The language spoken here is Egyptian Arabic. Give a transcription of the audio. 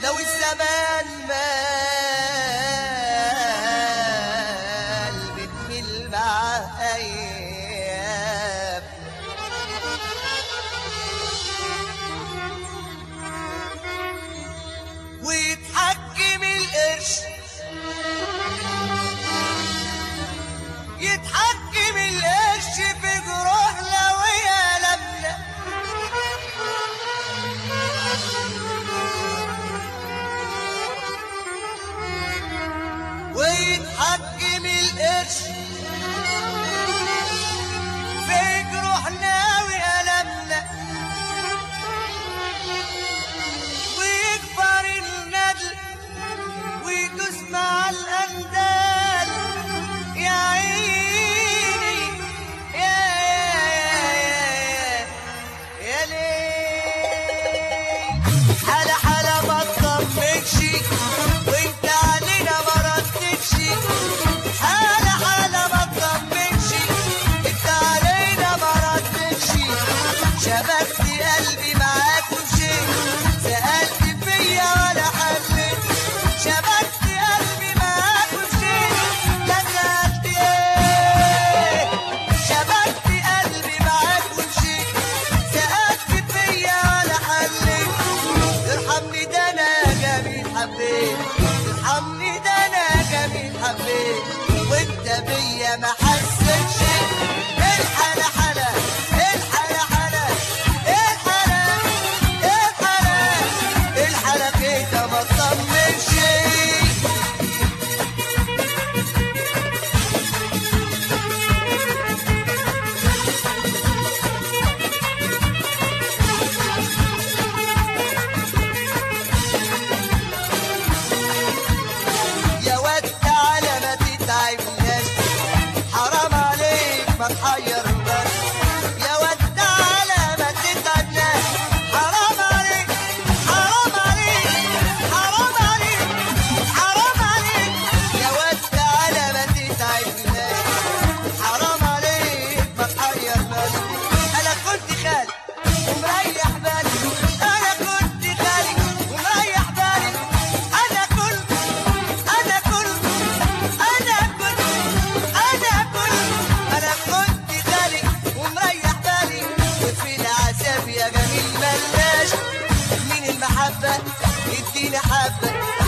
لو الزمان مال بتميل مع ايام ويتحكم القرش يتحكم القرش في جروحنا ويا لمنا ويتحكم القرش في جروحنا وألمنا ويكبر الندل ويدوس مع الأندال يا عيني يا يا يا يا ليه حلا حلا ما تطمنش وانت علينا ما ردتش حلا حلا ما تطمنش انت علينا ما ردتش شبكت قلبي معاك ومشيت سألت فيا ولا حليت شبكت قلبي معاك ومشيت لا سألت ايه شبكت قلبي معاك ومشيت سألت فيا ولا حليت ارحمني ده انا جميل حبيت ارحمني ده انا جميل حبيت وانت بيا ما حسيتش الحلا حلا الحلا حلا الحلا الحلا الحلا كده ما تطمنش يا واد تعالى ما تتعبناش حرام عليك ما تحيرناش يا واد تعالى ما تتعبناش حرام عليك حرام عليك حرام عليك حرام عليك يا واد تعالى ما تتعبناش حرام عليك ما تحيرناش انا كنت خالي ومريح بالي انا كنت خالي ومريح بالي انا كنت انا كنت انا كنت انا كنت انا كنت غالي ومريح بالي وفي العذاب يا جميل بلاش من المحبة اديني حبة